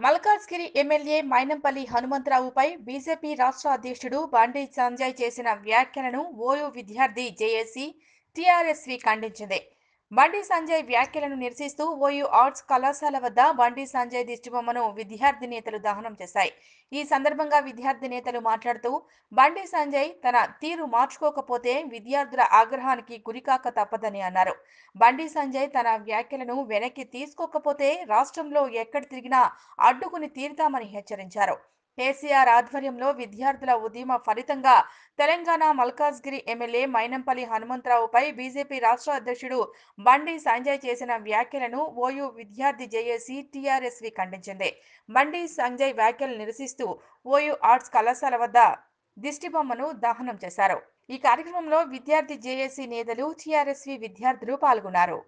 Malkajgiri MLA Mynampally హనుమంతరావుపై BJP రాష్ట్ర అధ్యక్షుడు బండి సంజయ్ చేసిన వ్యాఖ్యలను ఓయూ విద్యార్థి జేఏసీ టీఆర్ఎస్వి ఖండించింది బండి సంజయ్ వ్యాఖ్యలను నిరసిస్తూ ఓయూ ఆర్ట్స్ కళాశాల వద్ద బండి సంజయ్ దిష్టిబొమ్మను విద్యార్థి నేతలు దహనం చేశాయి ఈ సందర్భంగా విద్యార్థి నేతలు మాట్లాడుతూ బండి సంజయ్ తన తీరు మార్చుకోకపోతే విద్యార్థుల ఆగ్రహానికి గురికాక తప్పదని అన్నారు బండి సంజయ్ తన వ్యాఖ్యలను వెనక్కి తీసుకోకపోతే రాష్ట్రంలో ఎక్కడ తిరిగినా అడ్డుకుని తీరుతామని హెచ్చరించారు కేసీఆర్ ఆధ్వర్యంలో విద్యార్థుల ఉద్యమ ఫలితంగా తెలంగాణ మల్కాజ్గిరి ఎమ్మెల్యే మైనంపల్లి హనుమంతరావుపై బీజేపీ రాష్ట్ర అధ్యక్షుడు బండి సంజయ్ చేసిన వ్యాఖ్యలను ఓయూ విద్యార్థి జేఏసీ టీఆర్ఎస్వి ఖండించింది బండి సంజయ్ వ్యాఖ్యలు నిరసిస్తూ ఓయూ ఆర్ట్స్ కళాశాల వద్ద దిష్టిబొమ్మను దహనం చేశారు ఈ కార్యక్రమంలో విద్యార్థి జేఏసీ నేతలు టీఆర్ఎస్వి విద్యార్థులు పాల్గొన్నారు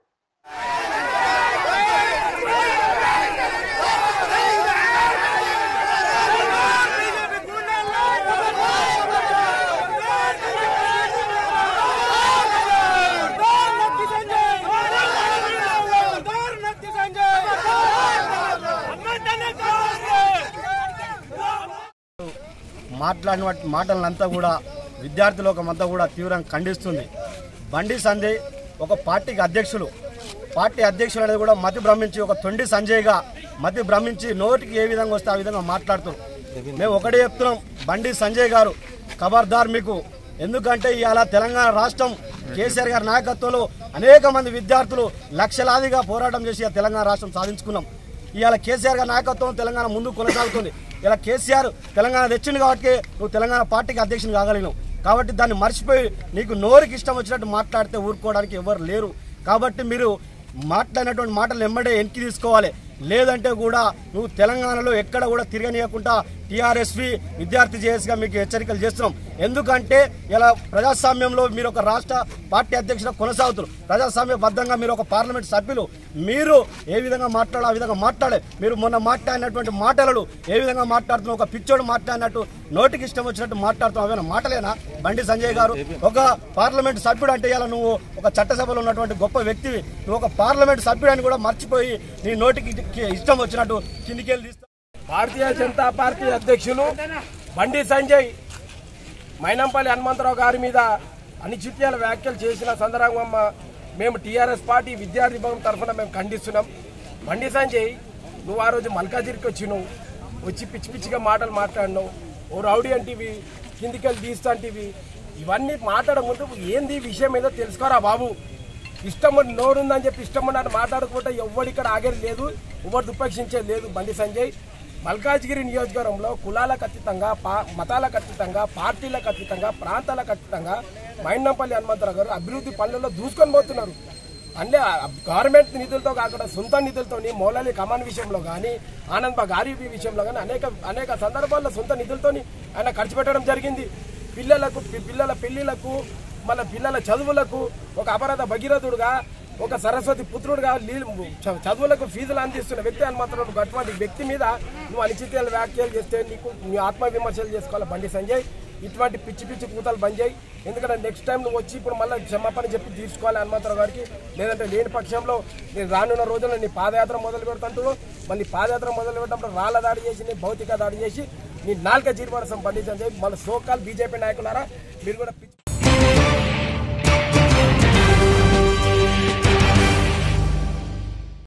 మాట్లాడిన వాటి మాటలంతా కూడా విద్యార్థి లోకమంతా కూడా తీవ్రంగా ఖండిస్తుంది బండి సంజయ్ ఒక పార్టీకి అధ్యక్షులు పార్టీ అధ్యక్షులు అనేది కూడా మతి భ్రమించి ఒక తొండి సంజయ్గా మతి భ్రమించి నోటికి ఏ విధంగా వస్తే ఆ విధంగా మాట్లాడుతారు మేము ఒకటే చెప్తున్నాం బండి సంజయ్ గారు ఖబర్దార్ మీకు ఎందుకంటే ఇవాళ తెలంగాణ రాష్ట్రం కేసీఆర్ గారి నాయకత్వంలో అనేక మంది విద్యార్థులు లక్షలాదిగా పోరాటం చేసి ఆ తెలంగాణ రాష్ట్రం సాధించుకున్నాం ఇవాళ కేసీఆర్ గారి నాయకత్వం తెలంగాణ ముందు కొనసాగుతుంది ఇలా కేసీఆర్ తెలంగాణ తెచ్చింది కాబట్టి నువ్వు తెలంగాణ పార్టీకి అధ్యక్షుని కాగలిగినావు కాబట్టి దాన్ని మర్చిపోయి నీకు నోరుకి ఇష్టం వచ్చినట్టు మాట్లాడితే ఊరుకోవడానికి ఎవరు లేరు కాబట్టి మీరు మాట్లాడినటువంటి మాటలు ఎమ్మడే వెనక్కి తీసుకోవాలి లేదంటే కూడా నువ్వు తెలంగాణలో ఎక్కడ కూడా తిరగనీయకుండా టీఆర్ఎస్వి విద్యార్థి జేఎస్గా మీకు హెచ్చరికలు చేస్తున్నాం ఎందుకంటే ఇలా ప్రజాస్వామ్యంలో మీరు ఒక రాష్ట్ర పార్టీ అధ్యక్షుడు కొనసాగుతారు ప్రజాస్వామ్యబద్ధంగా మీరు ఒక పార్లమెంట్ సభ్యులు మీరు ఏ విధంగా మాట్లాడాలో ఆ విధంగా మాట్లాడే మీరు మొన్న మాట్లాడినటువంటి మాటలను ఏ విధంగా మాట్లాడుతున్నావు ఒక పిచ్చోడు మాట్లాడినట్టు నోటికి ఇష్టం వచ్చినట్టు మాట్లాడుతున్నావు అవేనా మాటలేనా బండి సంజయ్ గారు ఒక పార్లమెంట్ సభ్యుడు అంటే ఇలా నువ్వు ఒక చట్టసభలో ఉన్నటువంటి గొప్ప వ్యక్తివి నువ్వు ఒక పార్లమెంట్ సభ్యుడు అని కూడా మర్చిపోయి నీ నోటికి ఇష్టం వచ్చినట్టు కిందికెళ్ళి తీస్తావు భారతీయ జనతా పార్టీ అధ్యక్షులు బండి సంజయ్ మైనంపల్లి హనుమంతరావు గారి మీద అనిచిత్యాల వ్యాఖ్యలు చేసిన సందర్భంగా మేము టీఆర్ఎస్ పార్టీ విద్యార్థి భవన్ తరఫున మేము ఖండిస్తున్నాం బండి సంజయ్ నువ్వు ఆ రోజు మల్కాజిరికి వచ్చినావు వచ్చి పిచ్చి పిచ్చిగా మాటలు మాట్లాడినావు ఓ రౌడీ అంటివి కిందికెళ్ళి తీస్తా అంటివి ఇవన్నీ మాట్లాడక ముందు ఏంది ఈ విషయం ఏదో తెలుసుకోరా బాబు ఇష్టం ఉన్న నోరుందని చెప్పి ఇష్టం ఉన్నట్టు మాట్లాడుకుంటే ఎవరు ఇక్కడ ఆగేది లేదు ఎవరు దుపేక్షించేది లేదు బండి సంజయ్ మల్కాజ్గిరి నియోజకవర్గంలో కులాలకు అతీతంగా పా మతాలకు అతీతంగా పార్టీలకు అతీతంగా ప్రాంతాలకు అతీతంగా మైనంపల్లి హనుమంతరావు గారు అభివృద్ధి పనులలో దూసుకొని పోతున్నారు అంటే గవర్నమెంట్ నిధులతో కాకుండా సొంత నిధులతోని మౌలాలి కమాన్ విషయంలో కానీ ఆనంద్ బాగ్ ఆర్యూబీ విషయంలో కానీ అనేక అనేక సందర్భాల్లో సొంత నిధులతోని ఆయన ఖర్చు పెట్టడం జరిగింది పిల్లలకు పి- పిల్లల పెళ్లిళ్లకు మన పిల్లల చదువులకు ఒక అపరాధ భగీరథుడుగా ఒక సరస్వతి పుత్రుడుగా లీల- చ- చదువులకు ఫీజులు అందిస్తున్న వ్యక్తి హనుమంతరావు అటువంటి వ్యక్తి మీద నువ్వు అనిశ్చితాల వ్యాఖ్యలు చేస్తే నీకు నీ ఆత్మవిమర్శలు చేసుకోవాలి బండి సంజయ్ ఇటువంటి పిచ్చి పిచ్చి కూతలు బంద్ చేయి ఎందుకంటే నెక్స్ట్ టైం నువ్వు వచ్చి ఇప్పుడు మళ్ళీ క్షమాపణ చెప్పి తీసుకోవాలి హనుమంతరావు గారికి లేదంటే లేని పక్షంలో నేను రానున్న రోజుల్లో నీ పాదయాత్ర మొదలు పెడుతుంటూ మళ్ళీ పాదయాత్ర మొదలు పెట్టినప్పుడు రాళ్ల దాడి చేసి నీ భౌతిక దాడి చేసి నీ నాలుక జీర్వరసం పండించని చెప్పి మన సోకాల్ బీజేపీ నాయకులారా మీరు కూడా పిచ్చి